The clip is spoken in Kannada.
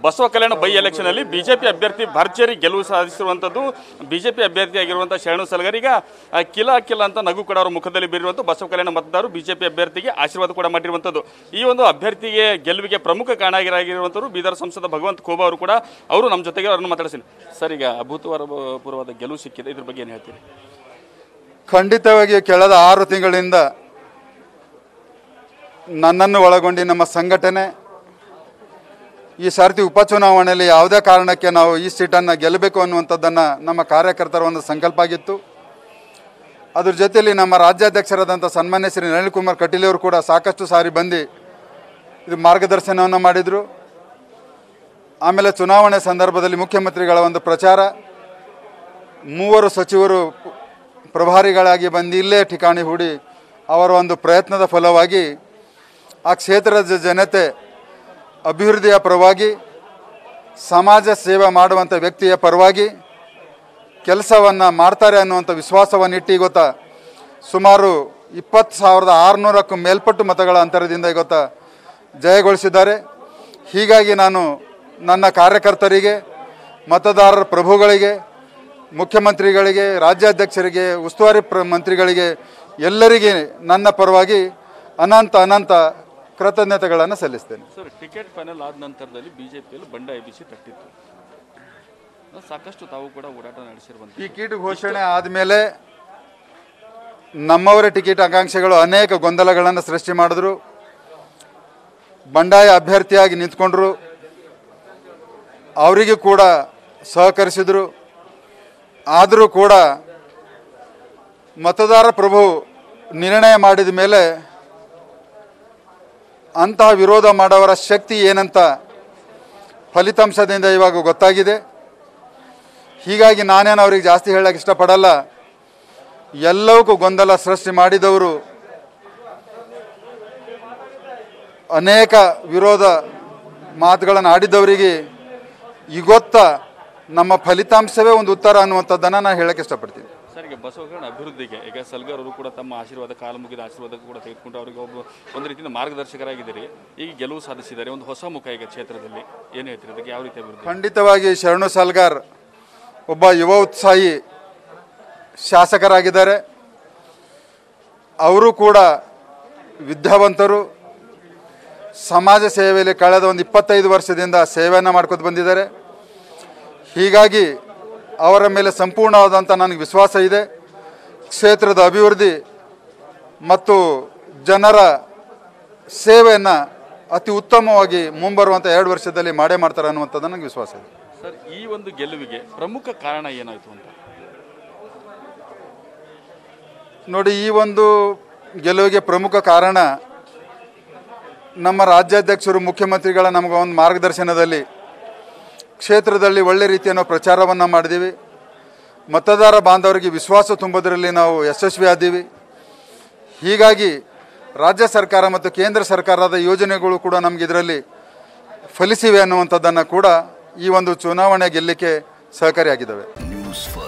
ಬಸವ ಕಲ್ಯಾಣ ಬೈ ಎಲೆಕ್ಷನ್ ಅಲ್ಲಿ ಬಿಜೆಪಿ ಅಭ್ಯರ್ಥಿ ಭರ್ಜರಿ ಗೆಲುವು ಸಾಧಿಸಿರುವಂತದ್ದು ಬಿಜೆಪಿ ಅಭ್ಯರ್ಥಿ ಆಗಿರುವಂತಹ ಶರಣು ಸಲಗರ್ ಈಗ ಆ, ಕಿಲ ಕಿಲ ಅಂತ ನಗು ಕೂಡ ಅವರ ಮುಖದಲ್ಲಿ ಬೀರಿರುವಂತ ಬಸವ ಕಲ್ಯಾಣ ಮತದಾರರು ಬಿಜೆಪಿ ಅಭ್ಯರ್ಥಿಗೆ ಆಶೀರ್ವಾದ ಕೂಡ ಮಾಡಿರುವಂತದ್ದು ಈ ಒಂದು ಅಭ್ಯರ್ಥಿಗೆ ಗೆಲುವಿಗೆ ಪ್ರಮುಖ ಕಾರಣರಾಗಿರುವಂತವರು ಬೀದರ್ ಸಂಸದ ಭಗವಂತ ಖೋಬಾ ಅವರು ಕೂಡ ಅವರು ನಮ್ಮ ಜೊತೆಗೆ ಅವರನ್ನು ಮಾತಾಡ್ತೀನಿ ಸರ್ ಈಗ ಅಭೂತಪೂರ್ವ ಪೂರ್ವವಾದ ಗೆಲುವು ಸಿಕ್ಕಿದೆ ಇದ್ರ ಬಗ್ಗೆ ಏನು ಹೇಳ್ತೀರಿ ಖಂಡಿತವಾಗಿ ಕಳೆದ ಆರು ತಿಂಗಳಿಂದ ನನ್ನನ್ನು ಒಳಗೊಂಡು ನಮ್ಮ ಸಂಘಟನೆ ಈ ಸಾರ್ತಿ ಉಪಚುನಾವಣೆಯಲ್ಲಿ ಯಾವುದೇ ಕಾರಣಕ್ಕೆ ನಾವು ಈ ಸೀಟನ್ನು ಗೆಲ್ಲಬೇಕು ಅನ್ನುವಂಥದ್ದನ್ನು ನಮ್ಮ ಕಾರ್ಯಕರ್ತರ ಒಂದು ಸಂಕಲ್ಪ ಆಗಿತ್ತು ಅದ್ರ ಜೊತೆಯಲ್ಲಿ ನಮ್ಮ ರಾಜ್ಯಾಧ್ಯಕ್ಷರಾದಂಥ ಸನ್ಮಾನ್ಯ ಶ್ರೀ ನಳಿನ್ ಕುಮಾರ್ ಕಟೀಲ್ ಅವರು ಕೂಡ ಸಾಕಷ್ಟು ಸಾರಿ ಬಂದು ಇದು ಮಾರ್ಗದರ್ಶನವನ್ನು ಮಾಡಿದರು ಆಮೇಲೆ ಚುನಾವಣೆ ಸಂದರ್ಭದಲ್ಲಿ ಮುಖ್ಯಮಂತ್ರಿಗಳ ಒಂದು ಪ್ರಚಾರ ಮೂವರು ಸಚಿವರು ಪ್ರಭಾರಿಗಳಾಗಿ ಬಂದು ಇಲ್ಲೇ ಠಿಕಾಣಿ ಹೂಡಿ ಅವರ ಒಂದು ಪ್ರಯತ್ನದ ಫಲವಾಗಿ ಆ ಕ್ಷೇತ್ರದ ಜನತೆ ಅಭಿವೃದ್ಧಿಯ ಪರವಾಗಿ ಸಮಾಜ ಸೇವೆ ಮಾಡುವಂಥ ವ್ಯಕ್ತಿಯ ಪರವಾಗಿ ಕೆಲಸವನ್ನು ಮಾಡ್ತಾರೆ ಅನ್ನುವಂಥ ವಿಶ್ವಾಸವನ್ನು ಇಟ್ಟು ಗೊತ್ತಾ ಸುಮಾರು ಇಪ್ಪತ್ತು ಸಾವಿರದ ಆರುನೂರಕ್ಕೂ ಮೇಲ್ಪಟ್ಟು ಮತಗಳ ಅಂತರದಿಂದ ಗೊತ್ತಾ ಜಯಗೊಳಿಸಿದ್ದಾರೆ ಹೀಗಾಗಿ ನಾನು ನನ್ನ ಕಾರ್ಯಕರ್ತರಿಗೆ ಮತದಾರರ ಪ್ರಭುಗಳಿಗೆ ಮುಖ್ಯಮಂತ್ರಿಗಳಿಗೆ ರಾಜ್ಯಾಧ್ಯಕ್ಷರಿಗೆ ಉಸ್ತುವಾರಿ ಪ್ರ ಮಂತ್ರಿಗಳಿಗೆ ಎಲ್ಲರಿಗೆ ನನ್ನ ಪರವಾಗಿ ಅನಂತ ಅನಂತ ಕೃತಜ್ಞತೆಗಳನ್ನು ಸಲ್ಲಿಸ್ತೇನೆ ಸರ್ ಟಿಕೆಟ್ ಫೈನಲ್ ಆದ ನಂತರದಲ್ಲಿ ಬಿಜೆಪಿಯಲ್ಲಿ ಬಂಡಾಯ ಬಿಸಿ ತಟ್ಟಿತ್ತು ಸಾಕಷ್ಟು ತಾವು ಕೂಡ ಓಡಾಟ ನಡೆಸಿರುವಂತ ಟಿಕೆಟ್ ಘೋಷಣೆ ಆದಮೇಲೆ ನಮ್ಮವರ ಟಿಕೆಟ್ ಆಕಾಂಕ್ಷಿಗಳು ಅನೇಕ ಗೊಂದಲಗಳನ್ನು ಸೃಷ್ಟಿ ಮಾಡಿದ್ರು ಬಂಡಾಯ ಅಭ್ಯರ್ಥಿಯಾಗಿ ನಿಂತ್ಕೊಂಡ್ರು ಅವರಿಗೂ ಕೂಡ ಸಹಕರಿಸಿದರು ಆದರೂ ಕೂಡ ಮತದಾರ ಪ್ರಭು ನಿರ್ಣಯ ಮಾಡಿದ ಮೇಲೆ ಅಂತಹ ವಿರೋಧ ಮಾಡೋವರ ಶಕ್ತಿ ಏನಂತ ಫಲಿತಾಂಶದಿಂದ ಇವಾಗ ಗೊತ್ತಾಗಿದೆ ಹೀಗಾಗಿ ನಾನೇನು ಅವ್ರಿಗೆ ಜಾಸ್ತಿ ಹೇಳಕ್ಕೆ ಇಷ್ಟಪಡಲ್ಲ ಎಲ್ಲವಕ್ಕೂ ಗೊಂದಲ ಸೃಷ್ಟಿ ಮಾಡಿದವರು ಅನೇಕ ವಿರೋಧ ಮಾತುಗಳನ್ನು ಆಡಿದವರಿಗೆ ಇವತ್ತ ನಮ್ಮ ಫಲಿತಾಂಶವೇ ಒಂದು ಉತ್ತರ ಅನ್ನುವಂಥದ್ದನ್ನು ನಾನು ಹೇಳಕ್ಕೆ ಇಷ್ಟಪಡ್ತೀನಿ ಸರ್ ಈಗ ಬಸವಕರಣ ಅಭಿವೃದ್ಧಿಗೆ ಈಗ ಸಲ್ಗರ್ ಅವರು ಕೂಡ ತಮ್ಮ ಆಶೀರ್ವಾದ ಕಾಲು ಮುಗಿದ ಆಶೀರ್ವಾದ ಕೂಡ ತೆಗೆದುಕೊಂಡು ಅವರಿಗೆ ಒಬ್ಬ ಒಂದು ರೀತಿಯಿಂದ ಮಾರ್ಗದರ್ಶಕರಾಗಿದ್ದೀರಿ ಈಗ ಗೆಲುವು ಸಾಧಿಸಿದ್ದಾರೆ ಒಂದು ಹೊಸ ಮುಖ ಈಗ ಕ್ಷೇತ್ರದಲ್ಲಿ ಏನು ಹೇಳ್ತೀರಿ ಅದಕ್ಕೆ ಯಾವ ರೀತಿ ಅಭಿವೃದ್ಧಿ ಖಂಡಿತವಾಗಿ ಶರಣು ಸಾಲ್ಗಾರ್ ಒಬ್ಬ ಯುವ ಉತ್ಸಾಹಿ ಶಾಸಕರಾಗಿದ್ದಾರೆ ಅವರು ಕೂಡ ವಿದ್ಯಾವಂತರು ಸಮಾಜ ಸೇವೆಯಲ್ಲಿ ಕಳೆದ ಒಂದು ಇಪ್ಪತ್ತೈದು ವರ್ಷದಿಂದ ಸೇವೆಯನ್ನು ಮಾಡ್ಕೊತ ಬಂದಿದ್ದಾರೆ ಹೀಗಾಗಿ ಅವರ ಮೇಲೆ ಸಂಪೂರ್ಣವಾದಂಥ ನನಗೆ ವಿಶ್ವಾಸ ಇದೆ ಕ್ಷೇತ್ರದ ಅಭಿವೃದ್ಧಿ ಮತ್ತು ಜನರ ಸೇವೆಯನ್ನು ಅತಿ ಉತ್ತಮವಾಗಿ ಮುಂಬರುವಂಥ ಎರಡು ವರ್ಷದಲ್ಲಿ ಮಾಡೇ ಮಾಡ್ತಾರೆ ಅನ್ನುವಂಥದ್ದು ನನಗೆ ವಿಶ್ವಾಸ ಇದೆ ಸರ್ ಈ ಒಂದು ಗೆಲುವಿಗೆ ಪ್ರಮುಖ ಕಾರಣ ಏನಾಯಿತು ಅಂತ ನೋಡಿ ಈ ಒಂದು ಗೆಲುವಿಗೆ ಪ್ರಮುಖ ಕಾರಣ ನಮ್ಮ ರಾಜ್ಯಾಧ್ಯಕ್ಷರು ಮುಖ್ಯಮಂತ್ರಿಗಳ ನಮಗೆ ಒಂದು ಮಾರ್ಗದರ್ಶನದಲ್ಲಿ ಕ್ಷೇತ್ರದಲ್ಲಿ ಒಳ್ಳೆ ರೀತಿಯ ನಾವು ಪ್ರಚಾರವನ್ನು ಮಾಡಿದ್ದೀವಿ ಮತದಾರ ಬಾಂಧವರಿಗೆ ವಿಶ್ವಾಸ ತುಂಬೋದ್ರಲ್ಲಿ ನಾವು ಯಶಸ್ವಿ ಆದ್ದೀವಿ ಹೀಗಾಗಿ ರಾಜ್ಯ ಸರ್ಕಾರ ಮತ್ತು ಕೇಂದ್ರ ಸರ್ಕಾರದ ಯೋಜನೆಗಳು ಕೂಡ ನಮಗೆ ಇದರಲ್ಲಿ ಫಲಿಸಿವೆ ಅನ್ನುವಂಥದ್ದನ್ನು ಕೂಡ ಈ ಒಂದು ಚುನಾವಣೆ ಗೆಲ್ಲಕ್ಕೆ ಸಹಕಾರಿಯಾಗಿದ್ದಾವೆ ನ್ಯೂಸ್ ಫಸ್ಟ್